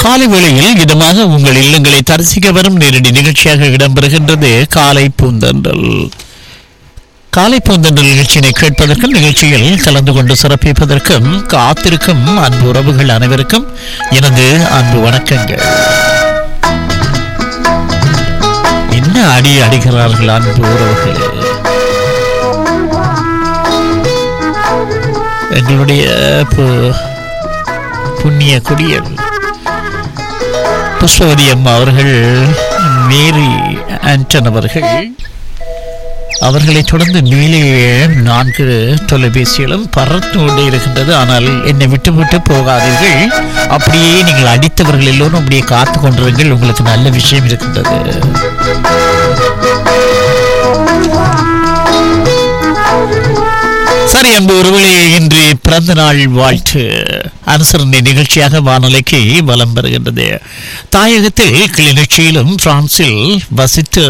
காலை வேளையில் இதமாக உங்கள் இல்லங்களை தரிசிக்க வரும் நேரடி நிகழ்ச்சியாக இடம்பெறுகின்றது காலை பூந்தன்றல் காலை பூந்தன்றல் நிகழ்ச்சியினை கேட்பதற்கும் நிகழ்ச்சியில் கலந்து கொண்டு சிறப்பிப்பதற்கும் காத்திருக்கும் அன்பு உறவுகள் அனைவருக்கும் எனது அன்பு வணக்கங்கள் என்ன அடி அடிக்கிறார்கள் அன்பு உறவுகள் எங்களுடைய பு- புண்ணிய குடியல் புஷ்பவதி அம்மா அவர்கள் மேரி ஆண்டன் அவர்கள் அவர்களை தொடர்ந்து மேலே நான்கு தொலைபேசிகளும் பறந்து கொண்டே இருக்கின்றது ஆனால் என்னை விட்டு விட்டு போகாதீர்கள் அப்படியே நீங்கள் அடித்தவர்கள் எல்லோரும் அப்படியே காத்து கொண்டிருங்கள் உங்களுக்கு நல்ல விஷயம் இருக்கின்றது சரி அன்பு ஒருவழி இன்று பிறந்த நாள் வாழ்த்து அனுசரணை நிகழ்ச்சியாக வானொலிக்கு வலம் பெறுகின்றது தாயகத்தில் கிளிநொச்சியிலும் பிரான்சில் வசித்து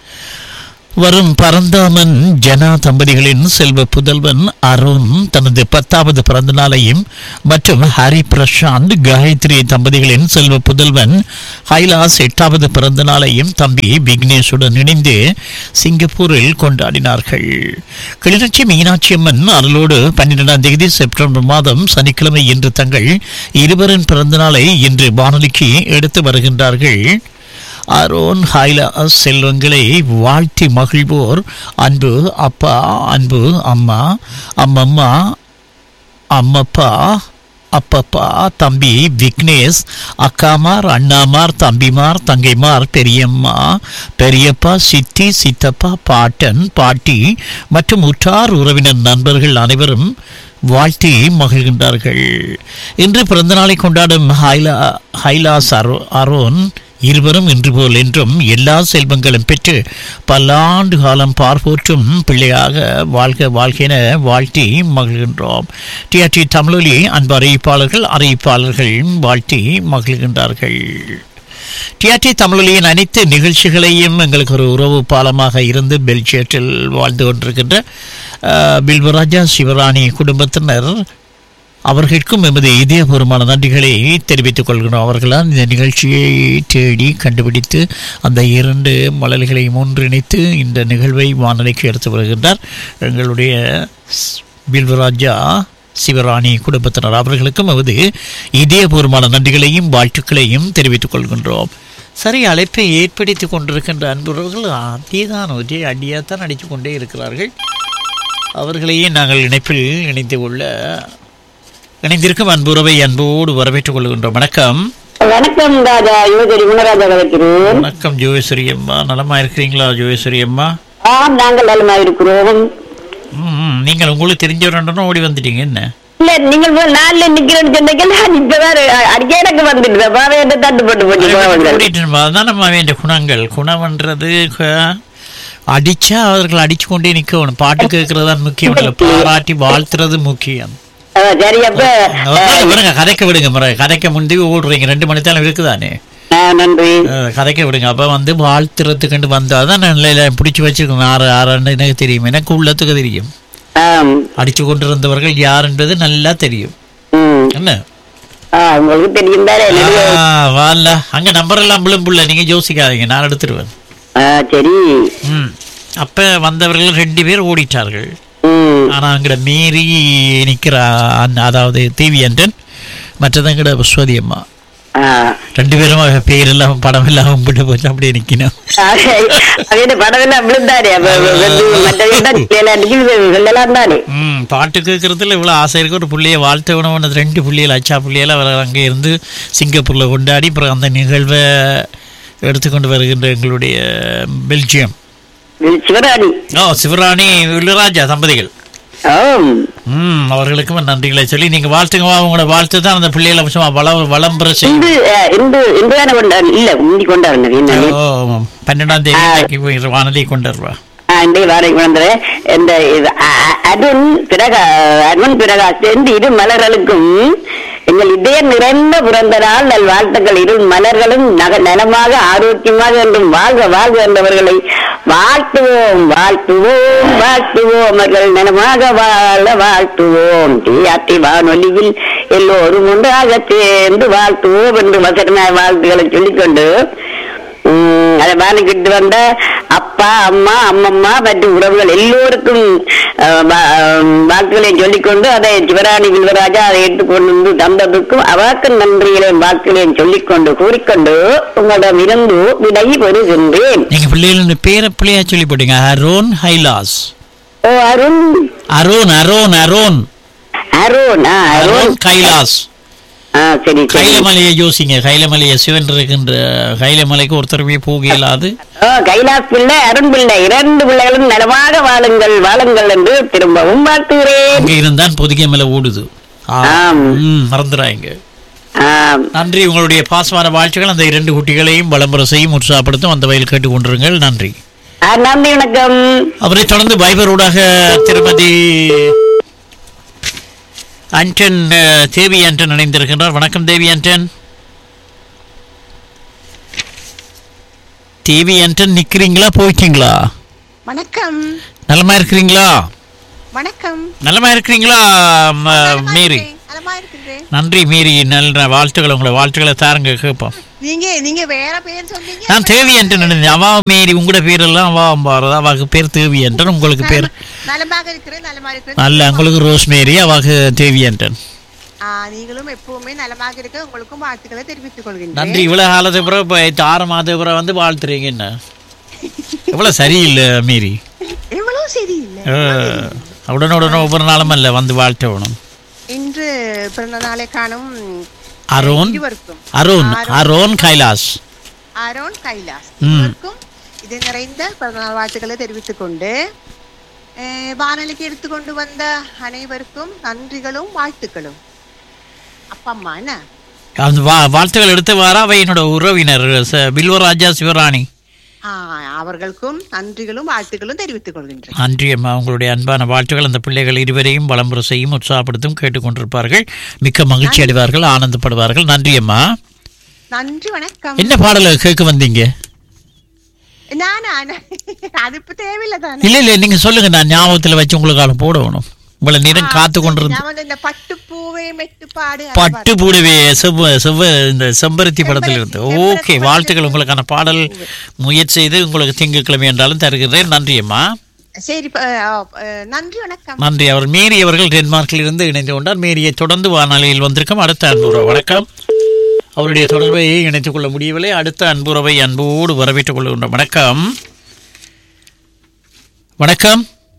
வரும் பரந்தாமன் ஜனா தம்பதிகளின் செல்வ புதல்வன் அருண் தனது பத்தாவது பிறந்த நாளையும் மற்றும் ஹரி பிரசாந்த் காயத்ரி தம்பதிகளின் செல்வ புதல்வன் ஹைலாஸ் எட்டாவது பிறந்த நாளையும் தம்பி விக்னேஷுடன் இணைந்து சிங்கப்பூரில் கொண்டாடினார்கள் கிளிநொச்சி மீனாட்சி அம்மன் அருளோடு பன்னிரெண்டாம் தேதி செப்டம்பர் மாதம் சனிக்கிழமை இன்று தங்கள் இருவரின் பிறந்த நாளை இன்று வானொலிக்கு எடுத்து வருகின்றார்கள் அரோன் ஹைலா செல்வங்களை வாழ்த்தி மகிழ்வோர் அன்பு அப்பா அன்பு அம்மா அம்மம்மா அம்மப்பா அப்பப்பா தம்பி விக்னேஷ் அக்காமார் அண்ணாமார் தம்பிமார் தங்கைமார் பெரியம்மா பெரியப்பா சித்தி சித்தப்பா பாட்டன் பாட்டி மற்றும் உற்றார் உறவினர் நண்பர்கள் அனைவரும் வாழ்த்தி மகிழ்கின்றார்கள் இன்று பிறந்தநாளை கொண்டாடும் ஹைலா ஹைலாஸ் அரோ அரோன் இருவரும் இன்று போல் என்றும் எல்லா செல்வங்களும் பெற்று பல்லாண்டு காலம் பார்ப்போற்றும் பிள்ளையாக வாழ்க வாழ்கென வாழ்த்தி மகிழ்கின்றோம் டிஆர்டி தமிழொலி அன்பு அறிவிப்பாளர்கள் அறிவிப்பாளர்கள் வாழ்த்தி மகிழ்கின்றார்கள் டிஆர்டி தமிழொலியின் அனைத்து நிகழ்ச்சிகளையும் எங்களுக்கு ஒரு உறவு பாலமாக இருந்து பெல்ஜியத்தில் வாழ்ந்து கொண்டிருக்கின்ற அஹ், பில்வராஜா சிவராணி குடும்பத்தினர் அவர்களுக்கும் எமது இதயபூர்வமான நன்றிகளை தெரிவித்துக் கொள்கிறோம் அவர்களால் இந்த நிகழ்ச்சியை தேடி கண்டுபிடித்து அந்த இரண்டு மலல்களையும் ஒன்றிணைத்து இந்த நிகழ்வை வானொலிக்கு எடுத்து வருகின்றார் எங்களுடைய ஸ்- பில்வராஜா சிவராணி குடும்பத்தினர் அவர்களுக்கும் எமது இதயபூர்வமான நன்றிகளையும் வாழ்த்துக்களையும் தெரிவித்துக் கொள்கின்றோம் சரி அழைப்பை ஏற்படுத்தி கொண்டிருக்கின்ற அன்புறவர்கள் அதேதான் ஒரே அடியாத்தான் அடித்து கொண்டே இருக்கிறார்கள் அவர்களையே நாங்கள் இணைப்பில் இணைத்து கொள்ள இணைந்திருக்கும் அன்புறவை அன்போடு வரவேற்றுக் கொள்கின்றோம் வணக்கம் வணக்கம் ராஜா யுவகரி குணராஜா கதைக்கிறேன் வணக்கம் ஜோகேஸ்வரி அம்மா நலமா இருக்கிறீங்களா ஜோகேஸ்வரி அம்மா ஆம் நாங்கள் நலமா இருக்கிறோம் ம், ம், நீங்கள் உங்களுக்கு தெரிஞ்சவரண்டனும் ஓடி வந்துட்டீங்க என்ன இல்ல நீங்கள் போய் நாள்ல நிக்கிறேன்னு சொன்னீங்க நான் இப்பதான் அடிக்க எனக்கு வந்துட்டு பாவை என்ன தட்டுப்பட்டு போட்டு போவாங்க ஓடிட்டு அதான் நம்ம வேண்டிய குணங்கள் குணம்ன்றது க- அடிச்சா அவர்கள் அடிச்சு கொண்டே நிக்கணும் பாட்டு கேட்கறது தான் முக்கியம் இல்லை பாராட்டி வாழ்த்துறது முக்கியம் சரி அப்ப அதனால விடுங்க கதைக்க விடுங்க முறை கதைக்க முந்தி ஓடுறீங்க ரெண்டு மணி நேரம் இருக்குதானே ஆ, நன்றி அஹ் கதைக்க விடுங்க அப்ப வந்து வாழ்த்துறதுக்கு வந்தாதான் நல்ல பிடிச்சி வச்சிருக்கணும் ஆறு ஆறுன்னு எனக்கு தெரியும் எனக்கு உள்ளத்துக்கு தெரியும் ஆம் அடிச்சு கொண்டிருந்தவர்கள் யார் என்பது நல்லா தெரியும் ம். என்ன ஆ, உங்களுக்கு தெரியும் தானே ஆ, வால்ல அங்க நம்பர் எல்லாம் புள்ள புள்ள நீங்க யோசிக்காதீங்க நான் எடுத்துருவேன் ஆ, சரி ம் அப்ப வந்தவர்கள் ரெண்டு பேர் ஓடிட்டார்கள் ம். ஆனா அங்கட மீறி நிக்கிற அண்ண- அதாவது தேவியன்றன் மற்றதங்கட புஸ்வதி அம்மா ஆ. ரெண்டு பேரும் அவ பேர் எல்லாம் படம் எல்லாம் கும்பிட்டு போச்சு அப்படியே நிக்கணும் அவன் படமெல்லாம் விழுந்தாரு அப்ப வந்து மற்ற சொல்லலாம் தானே ம் பாட்டு கேட்கறதுல இவ்வளோ ஆசை இருக்கு ஒரு புள்ளைய வாழ்த்த உணவு ரெண்டு புள்ளைகள் அச்சா புள்ளையில அவர் அங்கே இருந்து சிங்கப்பூரில் கொண்டாடி அப்புறம் அந்த நிகழ்வை எடுத்துக்கொண்டு வருகின்ற எங்களுடைய பெல்ஜியம் சிவராணி ஓ சிவராணி வில்லுராஜா தம்பதிகள் ஆம் ம் அவர்களுக்கும் நன்றிகளை சொல்லி நீங்க வாழ்த்துங்கம்மா உங்களோட வாழ்த்து தான் அந்த பிள்ளைகளை சும்மா வள வளம்புற செய்யும் இன்று அஹ், இன்று இன்று தானே கொண்டாடு இல்ல முந்தி கொண்டாடுனது என்ன ஓ பன்னெண்டாம் தேதி இன்னைக்கு போய் வானொலி கொண்டு வருவா இன்றைய வாரம் கொண்டு இந்த இது, அ- அ- அருண் பிரகா அருண் பிரகாஷ் என்று இரு மலர்களுக்கும் எங்கள் இதயம் நிறைந்த பிறந்த நாள் நல் வாழ்த்துக்கள் இரு மலர்களும் நக நலமாக ஆரோக்கியமாக என்றும் வாழ்க வாழ்க என்றவர்களை வாழ்த்துவோம் வாழ்த்துவோம் வாழ்த்துவோம் அவர்கள் நலமாக வாழ வாழ்த்துவோம் டிஆர்டி வானொலியில் எல்லோரும் ஒன்றாக சேர்ந்து வாழ்த்துவோம் என்று வசன வாழ்த்துக்களை சொல்லிக்கொண்டு உம், அதை வாழ்ந்துக்கிட்டு வந்த அப்பா அம்மா அம்மம்மா மற்றும் உறவுகள் எல்லோருக்கும் அஹ், வா- அஹ், வாழ்த்துக்களை சொல்லிக்கொண்டு அதை சிவராணி வில்வராஜா அதை எடுத்துக்கொண்டு வந்து தந்ததுக்கும் அவாக்கு நன்றிகளையும் வாழ்த்துக்களையும் சொல்லிக்கொண்டு கூறிக்கொண்டு உங்களிடம் இருந்து விடை பெறுகின்றேன் நீங்க பிள்ளைகளோட பேரை பிள்ளையா சொல்லி போட்டீங்க அரோன் ஹைலாஸ் ஓ Arun Aaron Aaron Aaron Arun ஆ, அரோன் அருண் கைலாஸ் ஆ சரி சரி கைலமலையை யோசிங்க கைலமலையை சிவன் இருக்கின்ற கைலமலைக்கு ஒருத்தருமே போக இயலாது ஓ கைலாஸ் பிள்ளை அருண் பிள்ளை இரண்டு பிள்ளைகளும் நலமாக வாழுங்கள் வாழுங்கள் என்று திரும்பவும் வாழ்த்துகிறேன் அங்க இருந்தான் பொதிகை மேல ஓடுது ஆ, ஆம். ம், மறந்துடாங்க ஆம். நன்றி உங்களுடைய பாசமான வாழ்த்துக்கள் அந்த இரண்டு குட்டிகளையும் விளம்பரம் செய்யும் உற்சாகப்படுத்தும் அந்த வயல் கேட்டுக் கொண்டிருங்கள் நன்றி ஆ, நன்றி வணக்கம் அவரை தொடர்ந்து வைபரோடாக திருமதி ஆண்டன் அஹ், தேவி ஆண்டன் இணைந்திருக்கின்றார் வணக்கம் தேவி ஆண்டன் தேவி ஆண்டன் நிக்கிறீங்களா போயிட்டீங்களா வணக்கம் நலமா இருக்கிறீங்களா வணக்கம் நலமா இருக்கிறீங்களா ம, மேரி நலமா இருக்கிறேன் நன்றி மேரி நல்ல வாழ்த்துக்கள் உங்களை வாழ்த்துக்களை தாருங்க கேட்போம் நீங்க நீங்க வேற பேர் சொன்னீங்க நான் தேவி ஆண்டன் நினைச்சேன் அவா மேரி உங்களோட பேரெல்லாம் அவா பாரதா அவாக்கு பேர் தேவி ஆண்டன் உங்களுக்கு பேர் நலமாக இருக்கிறேன் நலமா இருக்கிறேன் நல்ல உங்களுக்கு ரோஸ் மேரி அவாக்கு தேவி ஆண்டன் ஆ, நீங்களும் எப்பவுமே நலமாக இருக்க உங்களுக்கும் வாழ்த்துக்களை தெரிவித்துக் நன்றி கொள்கின்றேன் இவ்வளவு காலத்துக்கு பிறகு இப்போ இந்த ஆறு மாதத்துக்கு பிறகு வந்து வாழ்த்துறீங்க என்ன இவ்வளவு சரியில்லை மீறி எவ்வளவு சரியில்லை உடனே உடனே ஒவ்வொரு நாளும் இல்லை வந்து வாழ்த்தணும் இன்று பிறந்த நாளை காணும் அரோன் இருவருக்கும் அருண் அரோன் கைலாஸ் ஆரோன் கைலாஸ் ம். இருவருக்கும் இது நிறைந்த பிறந்தநாள் வாழ்த்துக்களை தெரிவித்துக் கொண்டு அஹ், வானொலிக்கு எடுத்துக்கொண்டு வந்த அனைவருக்கும் நன்றிகளும் வாழ்த்துக்களும் அப்பா அம்மா என்ன அந்த வா வாழ்த்துக்கள் எடுத்து வர அவை என்னோட உறவினர் ச- பில்வராஜா சிவராணி ஆ, அவர்களுக்கும் நன்றிகளும் வாழ்த்துக்களும் தெரிவித்துக் கொள்கின்றேன் நன்றி அம்மா உங்களுடைய அன்பான வாழ்த்துக்கள் அந்த பிள்ளைகள் இருவரையும் வளம்புற செய்யும் உற்சாகப்படுத்தும் கேட்டுக்கொண்டிருப்பார்கள் மிக்க மகிழ்ச்சி அடைவார்கள் ஆனந்தப்படுவார்கள் நன்றி அம்மா நன்றி வணக்கம் என்ன பாடலை கேட்க வந்தீங்க நானா அது இப்ப தேவையில்லை தானே இல்ல இல்ல நீங்க சொல்லுங்க நான் ஞாபகத்துல வச்சு உங்களுக்கு போடணும் இவ்வளவு நேரம் காத்து கொண்டிருந்து நான் வந்து இந்த பட்டு பூவே மெட்டு பாடு பட்டு பூடவே செவ்வ செவ்வ இந்த செம்பருத்தி படத்தில் இருந்து செம்பருத்தி, ஓகே செம்பருத்தி வாழ்த்துக்கள் உங்களுக்கான பாடல் முயற்சி செய்து உங்களுக்கு திங்கட்கிழமை என்றாலும் தருகிறேன் நன்றி அம்மா சரி ப- அஹ், அஹ், நன்றி வணக்கம் நன்றி அவர் மேரி அவர்கள் டென்மார்க்கில் இருந்து இணைந்து கொண்டார் மேரியை தொடர்ந்து வானொலியில் வந்திருக்கும் அடுத்த அன்புறவு வணக்கம் அவருடைய தொடர்பை இணைத்துக் கொள்ள முடியவில்லை அடுத்த அன்புறவை அன்போடு வரவேற்றுக் கொள்கின்றோம் வணக்கம் வணக்கம்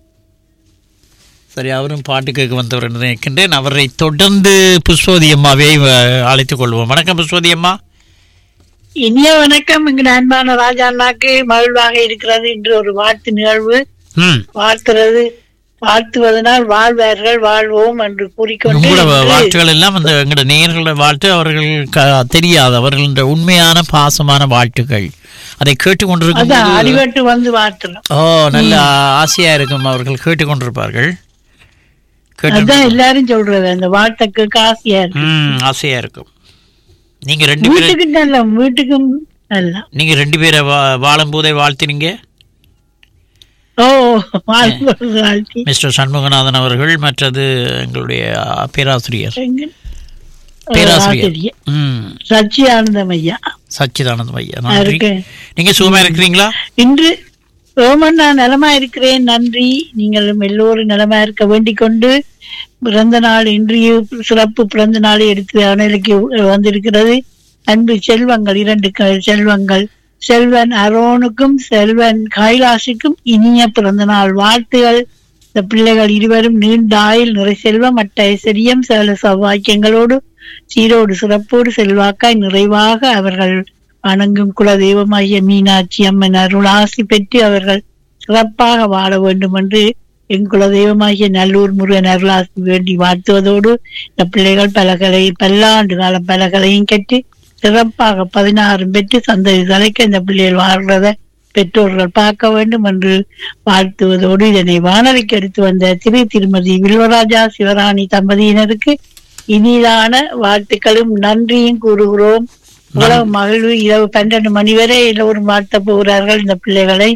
சரி அவரும் பாட்டு கேட்க வந்தவர் என்று நினைக்கின்றேன் அவரை தொடர்ந்து புஷ்பவதி அம்மாவை அஹ், அழைத்துக் கொள்வோம் வணக்கம் புஷ்பவதி அம்மா இனிய வணக்கம் இங்கு அன்பான ராஜா அண்ணாக்கு மகிழ்வாக இருக்கிறது இன்று ஒரு வாழ்த்து நிகழ்வு ம் வாழ்த்துறது வாழ்த்துவதனால் வாழ்வார்கள் வாழ்வோம் என்று கூறிக்கொண்டு உங்களோட இன்று வாழ்த்துக்கள் எல்லாம் அந்த எங்களோட நேயர்களோட வாழ்த்து அவர்கள் க- தெரியாது அவர்கள உண்மையான பாசமான வாழ்த்துக்கள் அதை கேட்டுக்கொண்டிருக்கும் அதான் போது- அடிபட்டு வந்து வாழ்த்துறோம் ஓ நல்ல ஆசையா இருக்கும் அவர்கள் கேட்டுக்கொண்டிருப்பார்கள் கேட்டு அதான் எல்லாரும் சொல்றது அந்த வாழ்த்துக்கு ஆசையா இருக்கு ம் ஆசையா இருக்கும் நீங்க ரெண்டு பேரும் வீட்டுக்கு நல்ல வீட்டுக்கும் நல்ல நீங்க ரெண்டு பேரை வா- வாழும் போதே வாழ்த்தினீங்க ஓ வாழ்த்து வாழ்த்தி மிஸ்டர் சண்முகநாதன் அவர்கள் மற்றது எங்களுடைய அ, பேராசிரியர் எங்க- பேராசிரியர் ஆசிரியர் ம் சச்சியானந்தம் ஐயா சச்சிதானந்தம் ஐயா நன்றி இருக்கு நீங்க சுகமா இருக்கிறீங்களா இன்று ரோமன் நான் நலமா இருக்கிறேன் நன்றி நீங்களும் எல்லோரும் நலமா இருக்க வேண்டிக் கொண்டு பிறந்த நாள் இன்றைய சிறப்பு பிறந்த நாளை எடுத்து அணைக்கு வந்திருக்கிறது அன்பு செல்வங்கள் இரண்டு க- செல்வங்கள் செல்வன் அரோனுக்கும் செல்வன் கைலாசுக்கும் இனிய பிறந்த நாள் வாழ்த்துகள் இந்த பிள்ளைகள் இருவரும் நீண்ட ஆயுள் நிறை செல்வம் மற்ற ஐஸ்வர்யம் சகல சௌபாக்கியங்களோடு சீரோடு சிறப்போடு செல்வாக்காய் நிறைவாக அவர்கள் வணங்கும் குலதெய்வமாகிய மீனாட்சி அம்மன் அருள் ஆசி பெற்று அவர்கள் சிறப்பாக வாழ வேண்டும் என்று என் குலதெய்வமாகிய நல்லூர் முருகன் அருளாசி வேண்டி வாழ்த்துவதோடு இந்த பிள்ளைகள் பலகலை பல்லாண்டு காலம் பலகலையும் கற்று சிறப்பாக பதினாறு பெற்று சந்ததி தலைக்க இந்த பிள்ளைகள் வாழ்றத பெற்றோர்கள் பார்க்க வேண்டும் என்று வாழ்த்துவதோடு இதனை வானொலிக்கு எடுத்து வந்த திரு திருமதி வில்வராஜா சிவராணி தம்பதியினருக்கு இனிதான வாழ்த்துக்களும் நன்றியும் கூறுகிறோம் இவ்வளவு மகிழ்வு இரவு பன்னெண்டு மணி வரை எல்லோரும் வாழ்த்த போகிறார்கள் இந்த பிள்ளைகளை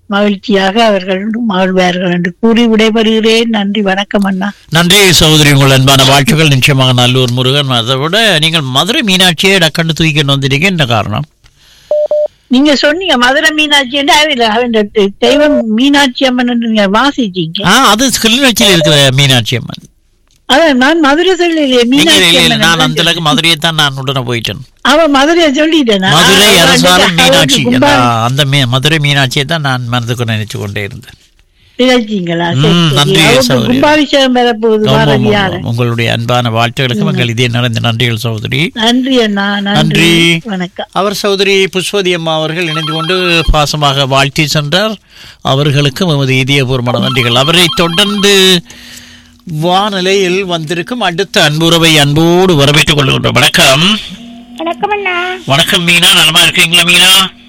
மகிழ்ச்சியாக அவர்கள் மகிழ்வார்கள் என்று கூறி விடைபெறுகிறேன் நன்றி வணக்கம் அண்ணா நன்றி சகோதரி உங்கள் அன்பான வாழ்த்துக்கள் நிச்சயமாக நல்லூர் முருகன் அதை விட நீங்கள் மதுரை மீனாட்சியை டக்கண்டு தூக்கிட்டு வந்திருக்கீங்க என்ன காரணம் நீங்க சொன்னீங்க மதுரை மீனாட்சி என்று அவ- அவன் தெ- தெய்வம் மீனாட்சி அம்மன் என்று நீங்க வாசிச்சீங்க ஆ அது கிளிநொச்சியில் இருக்கிற மீனாட்சி அம்மன் அதான் நான் மதுரை சொல்லலையே நீங்க மீனாட்சி இல்ல, இல்ல, அம்மன் நான் என்று அந்த அளவுக்கு மதுரையை தான் நான் உடனே போயிட்டேன் அவ மதுரையை சொல்லிட்டேன் மதுரை அரசாலும் மீனாட்சி கும்பா நான் அந்த மீ- மதுரை மீனாட்சியை தான் நான் மனதுக்கு நினைச்சு கொண்டே இருந்தேன் நினைச்சீங்களா ம், சரி, சரி. நன்றி, அவருக்கு சகோதரி. கும்பாபிஷேகம் பெறப்போகுது ஆமாம், ஆமாம், பாரதியார் ஆமாம். உங்களுடைய அன்பான வாழ்த்துகளுக்கும் எங்கள் இதே நடந்த நன்றிகள் சகோதரி நன்றி அண்ணா நன்றி நன்றி. வணக்கம் அவர் சகோதரி புஷ்பதி அம்மா அவர்கள் இணைந்து கொண்டு பாசமாக வாழ்த்தி சென்றார் அவர்களுக்கும் எமது இதயபூர்வமான நன்றிகள் அவரை தொடர்ந்து வானிலையில் வந்திருக்கும் அடுத்த அன்புறவை அன்போடு வரவேற்றுக் கொள்கின்றோம் வணக்கம் வணக்கம் அண்ணா வணக்கம் மீனா நலமா இருக்கீங்களா மீனா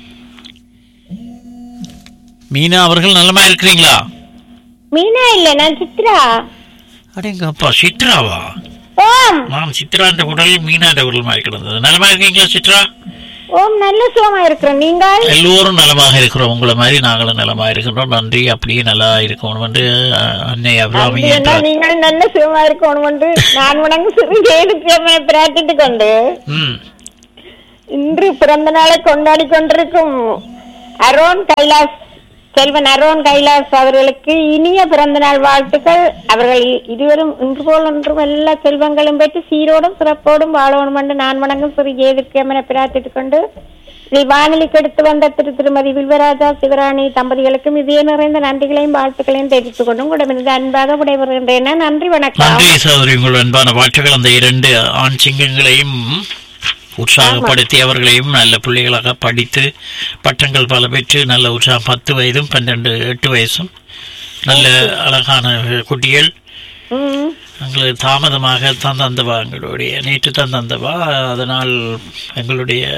மீனா அவர்கள் நலமா இருக்கிறீங்களா மீனா இல்ல நான் சித்ரா அடேங்கப்பா சித்ராவா ஓம் நான் சித்ரா என்ற உடல் மீனா என்ற உடல் மாதிரி கிடந்தது நலமா இருக்கீங்களா சித்ரா ஓம் நல்ல சுகமா இருக்கிறோம் நீங்கள் எல்லோரும் நலமாக இருக்கிறோம் உங்களை மாதிரி நாங்களும் நலமா இருக்கின்றோம் நன்றி அப்படியே நல்லா இருக்கணும் என்று அஹ், அன்னை அபிராமி அப்படி என்ன என்றார் நீங்கள் நல்ல சுகமா இருக்கணும் என்று நான் உனக்கு சிறு கேதுக்கிழமை பிரார்த்தித்து கொண்டு ம் இன்று பிறந்த நாளை கொண்டாடி கொண்டிருக்கும் அரோன் கைலாஸ் செல்வன் அரோன் கைலாஸ் அவர்களுக்கு இனிய பிறந்த நாள் வாழ்த்துக்கள் அவர்கள் இருவரும் இன்று போல் ஒன்றும் எல்லா செல்வங்களும் பெற்று சீரோடும் சிறப்போடும் வாழணும் என்று நான் வணங்கும் சிறு ஏதுக்கிழமை பிரார்த்தித்துக் கொண்டு இதை வானொலிக்கு எடுத்து வந்த திரு திருமதி வில்வராஜா சிவராணி தம்பதிகளுக்கும் இதே நிறைந்த நன்றிகளையும் வாழ்த்துக்களையும் தெரிவித்துக் கொண்டு உங்களிடமிருந்து அன்பாக விடைபெறுகின்றேன் நன்றி வணக்கம் நன்றி சகோதரி உங்கள் அன்பான வாழ்த்துக்கள் அந்த இரண்டு ஆண் சிங்கங்களையும் உற்சாகப்படுத்தி அவர்களையும் நல்ல பிள்ளைகளாக படித்து பட்டங்கள் பல பெற்று நல்ல உற்சாகம் பத்து வயதும் பன்னெண்டு எட்டு வயசும் நல்ல அழகான குட்டிகள் ம் எங்களுக்கு தாமதமாக தான் தந்தவா எங்களுடைய நேற்று தான் தந்தவா அதனால் எங்களுடைய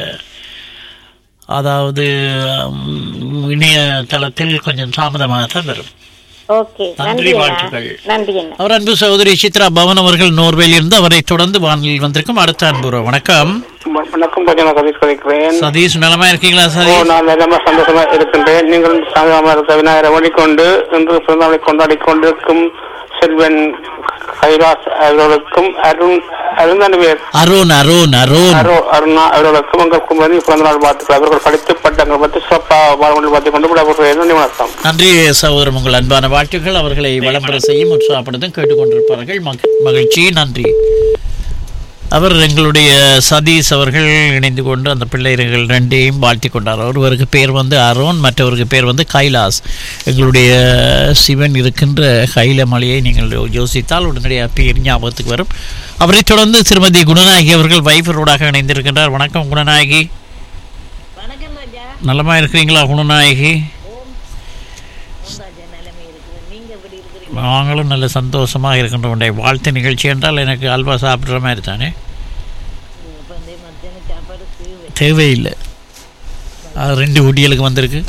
அதாவது ம், இணையதளத்தில் கொஞ்சம் தாமதமாக தான் வரும் ஓகே நன்றி, நன்றி அண்ணா. வாழ்த்துக்கள். நன்றி அண்ணா அவர் அன்பு சகோதரி சித்ரா பவன் அவர்கள் நோர்வேலில் இருந்து அவரை தொடர்ந்து வானில் வந்திருக்கும் அடுத்த அன்பு வணக்கம் வணக்கம் பஜனா சதீஷ் கதைக்கிறேன் சதீஷ் நலமா இருக்கீங்களா ஓ சதீஷ் நான் நிலமா சந்தோஷமா இருக்கின்றேன் நீங்கள் சாகாம இருக்க விநாயகரை வழிகொண்டு இன்று பிறந்தநாளை கொண்டாடி கொண்டிருக்கும் செல்வன் கைலாஸ் அவர்களுக்கும் அருண் அருண் தானே பேர் அருண் அருண் அருண் அரு அருணா அவர்களுக்கும் உங்கள் குமரி பிறந்தநாள் வாழ்த்துக்கள் அவர்கள் படித்து பட்டங்கள் பற்றி சிறப்பாக வாழ்வுகள் பார்த்து கொண்டு விட நன்றி வணக்கம் நன்றி சகோதரம் உங்கள் அன்பான வாழ்த்துக்கள் அவர்களை விளம்பர செய்யும் உற்சாகப்படுத்தும் கேட்டுக்கொண்டிருப்பார்கள் மக- மகிழ்ச்சி நன்றி அவர் எங்களுடைய சதீஷ் அவர்கள் இணைந்து கொண்டு அந்த பிள்ளைகள் ரெண்டையும் வாழ்த்தி கொண்டார் ஒருவருக்கு பேர் வந்து அருண் மற்றவருக்கு பேர் வந்து கைலாஸ் எங்களுடைய சிவன் இருக்கின்ற கைல மலையை நீங்கள் யோசித்தால் உடனடியாக பேர் ஞாபகத்துக்கு வரும் அவரை தொடர்ந்து திருமதி குணநாயகி அவர்கள் வைஃபரோடாக இணைந்திருக்கின்றார் வணக்கம் குணநாயகி நலமா இருக்கிறீங்களா குணநாயகி நாங்களும் நல்ல சந்தோஷமாக இருக்கின்றோம் வாழ்த்து நிகழ்ச்சி என்றால் எனக்கு அல்வா சாப்பிட்ற மாதிரி தானே தேவையில்லை அது ரெண்டு குட்டிகளுக்கு வந்திருக்கு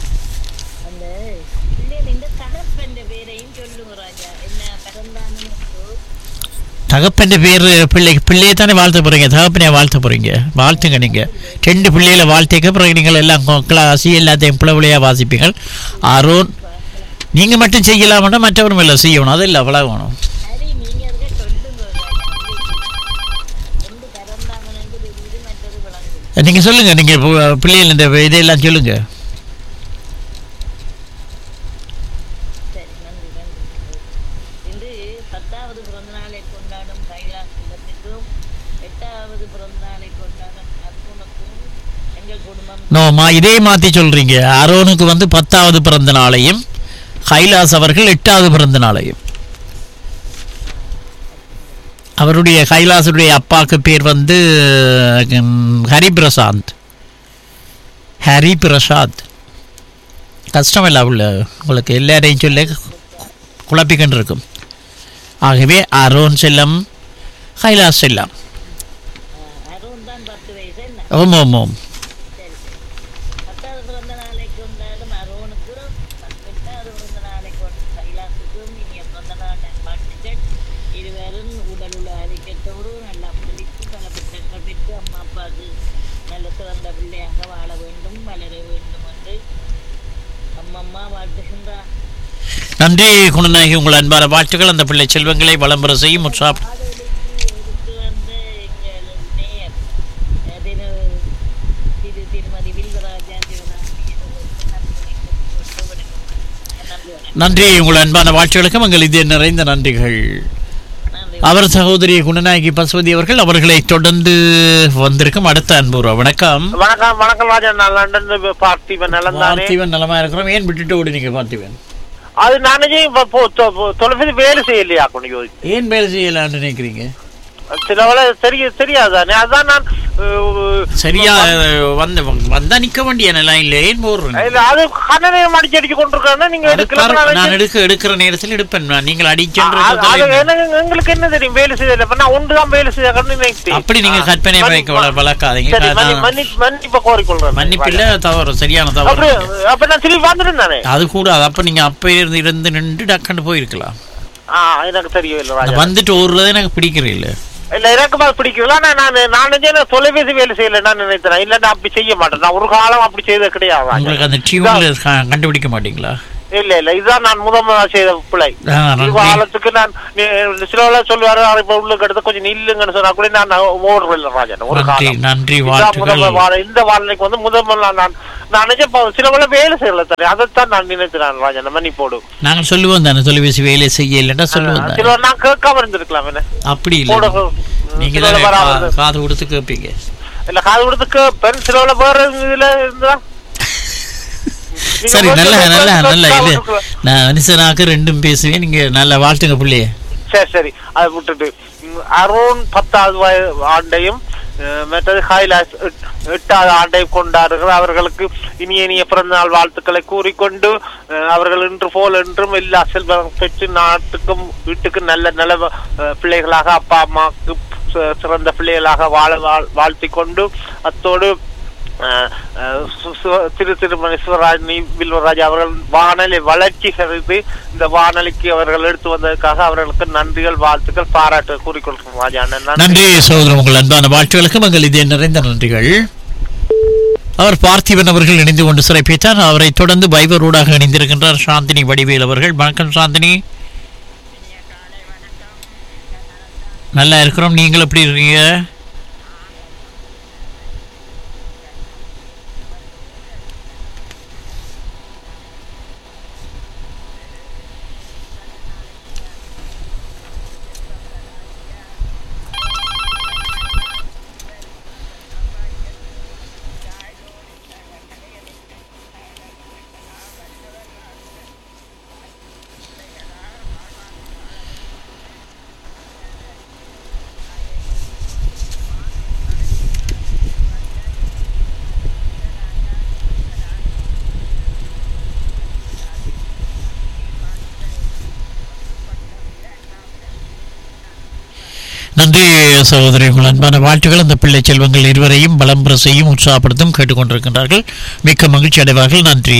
தகப்பன் பேர் பிள்ளைக்கு பிள்ளையை தானே வாழ்த்த போறீங்க தகப்பனையா வாழ்த்த போறீங்க வாழ்த்துங்க நீங்க ரெண்டு பிள்ளைகளை வாழ்த்திக்க பிறகு நீங்கள் எல்லாம் கிளாசி எல்லாத்தையும் பிள்ளையா வாசிப்பீங்க அருண் நீங்க மட்டும் செய்யலாம்னா மற்றவரும் எல்லாம் செய்யணும் அது இல்லை அவ்வளவு வேணும் நீங்க சொல்லுங்க நீங்க பு- பிள்ளைகள் இந்த இதையெல்லாம் சொல்லுங்க இன்று பத்தாவது பிறந்த நாளை கொண்டாடும் கைலாஸ் இல்லத்திற்கும் எட்டாவது பிறந்த நாளை கொண்டாடும் அர்ஜுனுக்கும் எங்கள் குடும்பம் நோமா இதே மாத்தி சொல்றீங்க அரோனுக்கு வந்து பத்தாவது பிறந்த நாளையும் கைலாஸ் அவர்கள் எட்டாவது பிறந்த நாளையும் அவருடைய கைலாசுடைய அப்பாவுக்கு பேர் வந்து ம், ஹரிபிரசாந்த் ஹரி பிரசாத் கஷ்டம் இல்லை உள்ள உங்களுக்கு எல்லாரையும் சொல்ல குழப்பிக்கிட்டு இருக்கும் ஆகவே அரோன் செல்லம் கைலாஸ் செல்லம் அருண் தான் பத்து வயசு என்ன ஓம் ஓம் ஓம் பத்தாவது பிறந்த நாளை கொண்டாடும் அருணுக்கும் எட்டாவது பிறந்த நாளை கொண்ட கைலாசுக்கும் இனிய பிறந்த நாள் வாழ்த்துக்கள் இருவரும் உடலுள்ள ஆரோக்கியத்தோடு நல்லா பிடித்து பல திட்டங்கள் பெற்று அம்மா அப்பாவுக்கு நல்ல சிறந்த பிள்ளையாக வாழ வேண்டும் வளர வேண்டும் என்று அம்மம்மா வாழ்த்துகின்றார் நன்றி குணநாயகி உங்கள் அன்பான வாழ்த்துக்கள் அந்த பிள்ளை செல்வங்களை வளம்பெற செய்யும் உற்சாக இதுக்கு வந்து எங்கள் நேயர் அஹ், திரு திரு திருமதி வில்வராஜா நன்றி உங்கள் அன்பான வாழ்த்துக்களுக்கும் எங்கள் இது நிறைந்த நன்றிகள் நன்றி அவர் சகோதரி குணநாயகி பசுபதி அவர்கள் அவர்களை தொடர்ந்து வந்திருக்கும் அடுத்த அன்புறா வணக்கம் வணக்கம் வணக்கம் ராஜா நான் லண்டன் பார்த்திபன் நலம் தானே பார்த்திவன் நலமா இருக்கிறோம் ஏன் விட்டுட்டு ஓடுனீங்க பார்த்திவன் அது நானே இப்ப போ- தொ- தொலைபேசி வேலை செய்யலையா கொஞ்சம் யோசிச்சு ஏன் வேலை செய்யலாம்னு நினைக்கிறீங்க சில வேலை தெரிய தெரியாதானே அதான் நான் அஹ், சரியா வந்து வந்தா நிக்க வேண்டிய நிலம் இல்லை ஏன் போடுறேன் இல்ல அது கண்ணனை அடிச்சு அடிச்சு கொண்டிருக்காங்க நீங்க அது எடுக்கல பாரு, நான் நான் வச்சு- எடுக்க எடுக்கிற நேரத்தில் எடுப்பேன் நான். நீங்கள் அடிக்கின்ற அது- அது இடத்துல எனக்கு- எங்களுக்கு என்ன தெரியும் வேலை செய்யல இப்ப நான் ஒன்றுதான் வேலை செய்ய நினைக்கிறேன் அப்படி நீங்க கற்பனை வைக்க வள- வளர்க்காதீங்க சரி மன்னி- நான் மன்னி- மன்னிப்பை கோரிக்கொள்றேன் மன்னிப்பில்ல தவறு சரியான அப்படி தவறு அப்ப நான் திரும்பி வந்துட்டேன் தானே அது கூட அது அப்ப நீங்க அப்ப இருந்து இருந்து நின்று டக்குன்னு போயிருக்கலாம் ஆ எனக்கு தெரியவில்லை ராஜா வந்துட்டு ஓடுறது எனக்கு பிடிக்கிற இல்ல இல்ல எனக்கு அது பிடிக்கல நான் நான் நான் நினைச்சேன் நான் தொலைபேசி வேலை செய்யல நான் நினைத்தேன் இல்ல நான் அப்படி செய்ய மாட்டேன் நான் ஒரு காலம் அப்படி செய்தது கிடையாது ராஜா. உங்களுக்கு அந்த டியூன்ல கண்டுபிடிக்க மாட்டீங்களா இல்ல இல்ல இதுதான் நான் முதல் முதலா செய்த பிள்ளை ஆ, இது நன்றி. காலத்துக்கு நான் நீ- சிலவள சொல்லுவாரு "ஆ, இப்ப உள்ளுக்கு எடுத்து கொஞ்சம் நில்லுங்கன்னு சொன்னா கூட நான் ஓடுறேன் ராஜன் ஒரு நன்றி காலம் நன்றி இதான் வாழ்த்துக்கள் முதல் வார- இந்த வாரலைக்கு வந்து முதல் முதல்ல நான் நான் நினைச்ச சிலவள வேலை செய்யல தானே அதைத்தான் நான் நினைக்கிறேன் ராஜன் மன்னிப்போடு நாங்கள் சொல்லுவோம் தானே தொலைபேசி வேலை செய்ய இல்லைன்னா சொல்லுவோம் தானே சிலவர் நான் கேட்காம இருந்திருக்கலாம் என்ன அப்படி கூட இல்லை நீங்க சிலவள தானே வராது. கா- காது கொடுத்து கேட்பீங்க இல்ல காது கொடுத்து பெண் சிலவள வேற இதுல இருந்தா நீங்க சரி வேற நல்ல சிலவள நல்ல காது நல்ல இது கொடுக்கலாம். நான் மனுஷனாக்க ரெண்டும் பேசுவேன் நீங்க நல்ல வாழ்த்துங்க பிள்ளைய சரி சரி அதை விட்டுட்டு ம், அருண் பத்தாவது வய- ஆண்டையும் அஹ், மற்றது ஹைலாஸ் எட்- எட்டாவது ஆண்டையும் கொண்டாடுகிற அவர்களுக்கு இனிய இனிய பிறந்த நாள் வாழ்த்துக்களை கூறிக்கொண்டு அஹ், அவர்கள் இன்று போல் என்றும் எல்லா செல்வம் பெற்று நாட்டுக்கும் வீட்டுக்கும் நல்ல நல்ல அஹ், பிள்ளைகளாக அப்பா அம்மாவுக்கு ச- சிறந்த பிள்ளைகளாக வாழ வாழ்- வாழ்த்திக் கொண்டு அத்தோடு அஹ், அஹ், சு- சு- திரு திருமணி சிவராஜி வில்வராஜ் அவர்கள் வானொலி வளர்ச்சி கருதி இந்த வானொலிக்கு அவர்கள் எடுத்து வந்ததற்காக அவர்களுக்கு நன்றிகள் வாழ்த்துக்கள் பாராட்டு கூறிக்கொள்கிறோம் ராஜா அண்ணன் நன்றி. நன்றி சகோதரன் உங்கள் அன்பான வாழ்த்துகளுக்கு மங்கள் இதே நிறைந்த நன்றிகள் அவர் பார்த்திபன் அவர்கள் இணைந்து கொண்டு சிறப்பித்தார் அவரை தொடர்ந்து பைபரோடாக இணைந்திருக்கின்றார் சாந்தினி வடிவேல் அவர்கள் வணக்கம் சாந்தினி நல்லா இருக்கிறோம் நீங்கள் எப்படி இருக்கீங்க நன்றி சகோதரி உங்கள் அன்பான வாழ்த்துக்கள் அந்த பிள்ளை செல்வங்கள் இருவரையும் பலம்பர செய்யும் உற்சாகப்படுத்தும் கேட்டுக்கொண்டிருக்கின்றார்கள் மிக்க மகிழ்ச்சி அடைவார்கள் நன்றி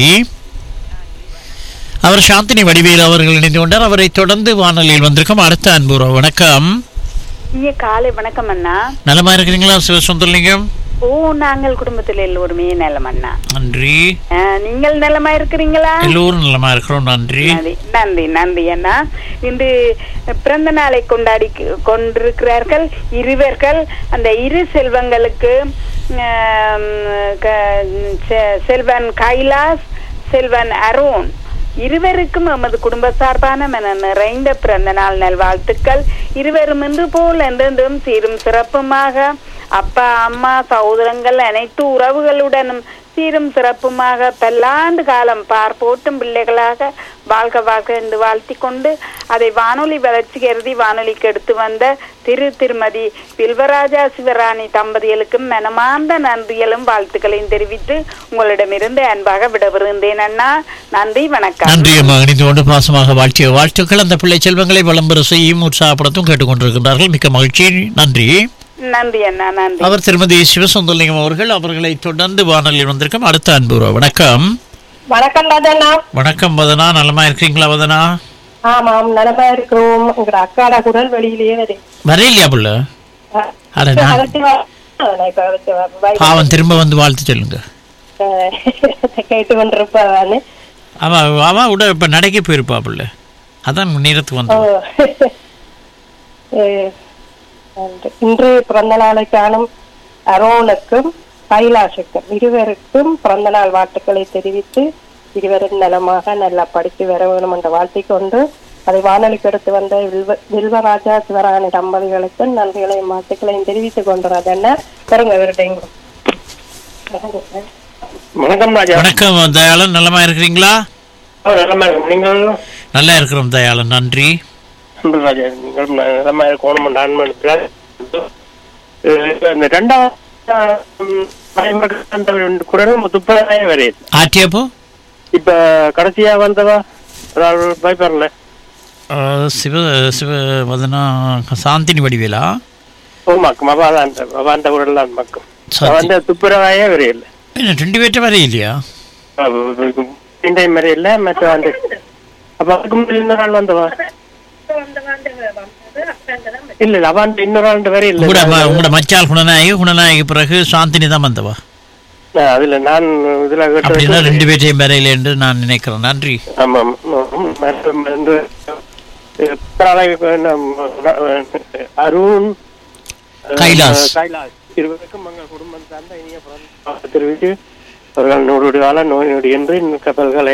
அவர் சாந்தினி வடிவேல் அவர்கள் இணைந்து கொண்டார் அவரை தொடர்ந்து வானொலியில் வந்திருக்கும் அடுத்த அன்புறவு வணக்கம் இனிய காலை வணக்கம் அண்ணா நலமா இருக்கிறீங்களா சிவசுந்தரலிங்கம் ஓ நாங்கள் குடும்பத்தில் எல்லோருமே நலம் அண்ணா நன்றி அஹ், நீங்கள் நலமா இருக்கிறீங்களா எல்லோரும் நலமா இருக்கிறோம் நன்றி நன்றி நன்றி நன்றி அண்ணா இன்று பிறந்த நாளை கொண்டாடி கொண்டிருக்கிறார்கள் இருவர்கள் அந்த இரு செல்வங்களுக்கு ஆம், க- செ- செல்வன் கைலாஸ் செல்வன் அருண் இருவருக்கும் எமது குடும்ப சார்பான மன நிறைந்த பிறந்த நாள் நல்வாழ்த்துக்கள் இருவரும் இன்று போல் என்றென்றும் சீரும் சிறப்புமாக அப்பா அம்மா சகோதரங்கள் அனைத்து உறவுகளுடனும் சீரும் சிறப்புமாக பல்லாண்டு காலம் பார் போட்டும் பிள்ளைகளாக வாழ்க வாழ்க என்று வாழ்த்தி கொண்டு அதை வானொலி வளர்ச்சி கருதி வானொலிக்கு எடுத்து வந்த திரு திருமதி வில்வராஜா சிவராணி தம்பதிகளுக்கும் மனமார்ந்த நன்றிகளும் வாழ்த்துக்களையும் தெரிவித்து உங்களிடமிருந்து அன்பாக விடவிருந்தேன் அண்ணா நன்றி வணக்கம் நன்றி அம்மா இணைந்து கொண்டு பாசமாக வாழ்த்திய வாழ்த்துக்கள் அந்த பிள்ளை செல்வங்களை விளம்பர செய்யும் உற்சாகப்படுத்தும் கேட்டுக்கொண்டிருக்கின்றார்கள் மிக்க மகிழ்ச்சி நன்றி நன்றி அண்ணா நன்றி அவர் திருமதி சிவசுந்தரலிங்கம் அவர்கள் அவர்களை தொடர்ந்து வானொலியில் வந்திருக்கும் அடுத்த அன்புறவு வணக்கம் வணக்கம் ராஜண்ணா வணக்கம் வதனா நலமா இருக்கீங்களா வதனா ஆமாம் நலமா இருக்கிறோம் உங்களோட அக்காட குரல் வெளியிலேயே வருது வரையிலையா புள்ள அட நான் அழைச்சு வா. நான் இப்ப அழைச்சு வா. வை- பாவம் திரும்ப வந்து வாழ்த்து சொல்லுங்க அஹ் கேட்டு கொண்டிருப்பான்னு அவ அவ உட இப்ப நடைக்க போயிருப்பாப்புல அதான் நேரத்துக்கு வந்து அஹ் இன்று பிறந்த நாளை காணும் அரோனுக்கும் கைலாஷுக்கும் இருவருக்கும் பிறந்த நாள் வாழ்த்துக்களை தெரிவித்து இருவரும் நலமாக நல்லா படித்து வர வேணும் என்ற வாழ்த்திக் கொண்டு அதை வானொலிக்கு எடுத்து வந்த வில்வ வில்வராஜா சிவராணி தம்பதிகளுக்கு நன்றிகளையும் வாழ்த்துக்களையும் தெரிவித்துக் கொண்டுறது என்ன பாருங்க இவருடைய வணக்கம் ராஜா வணக்கம் தயாளன் நலமா இருக்கிறீங்களா நலமா இருக்கும் நீங்கள் நல்லா இருக்கிறோம் தயாளன் நன்றி அன்பு ராஜா நீங்கள் நலமா இருக்கணும் நான் நினைக்கிறேன். அஹ் இந்த ரெண்டாவது உம், தலைமுறை அந்த குரல் முப்பதாயிரம் வரையுது ஆட்டியப்போ இப்ப கடைசியா வந்தவா ஒரு ஆள் பயப்படல அஹ், சிவ சிவ வதனா சாந்தினி வடிவேலா மக்கும் அவாதான் அவாந்த குரல் தான் மக்கும் சரி. வந்து துப்புரவாயே வரையில என்ன ரெண்டு பேர்ட்ட வர இல்லையா இந்த மாதிரி இல்ல மற்ற வந்து அப்ப அதுக்கு முன்னாடி இன்னொரு ஆள் வந்தவா இல்ல இல்ல அவன் இன்னொரு ஆள் வரை உங்களோட ம- இல்ல உங்களோட மச்சால் குணநாயகி குணநாயகி பிறகு சாந்தினி தான் வந்தவா நான் அதுல நான் இதுல கேட்டு அப்படின்னா வச்சு- ரெண்டு பேர்ட்டையும் வரையில என்று நான் நினைக்கிறேன் நன்றி ஆமா ஆமா. மற்ற வந்து அஹ், பிறநாளைக்கு நம்ம அருண் அஹ், கைலாஸ். கைலாஸ் இருவருக்கும் எங்கள் குடும்பம் சார்ந்த இனிய பிறந்த தெரிவித்து அவர்கள் நூறு கால நோய் நொடி என்று கப்பல்களை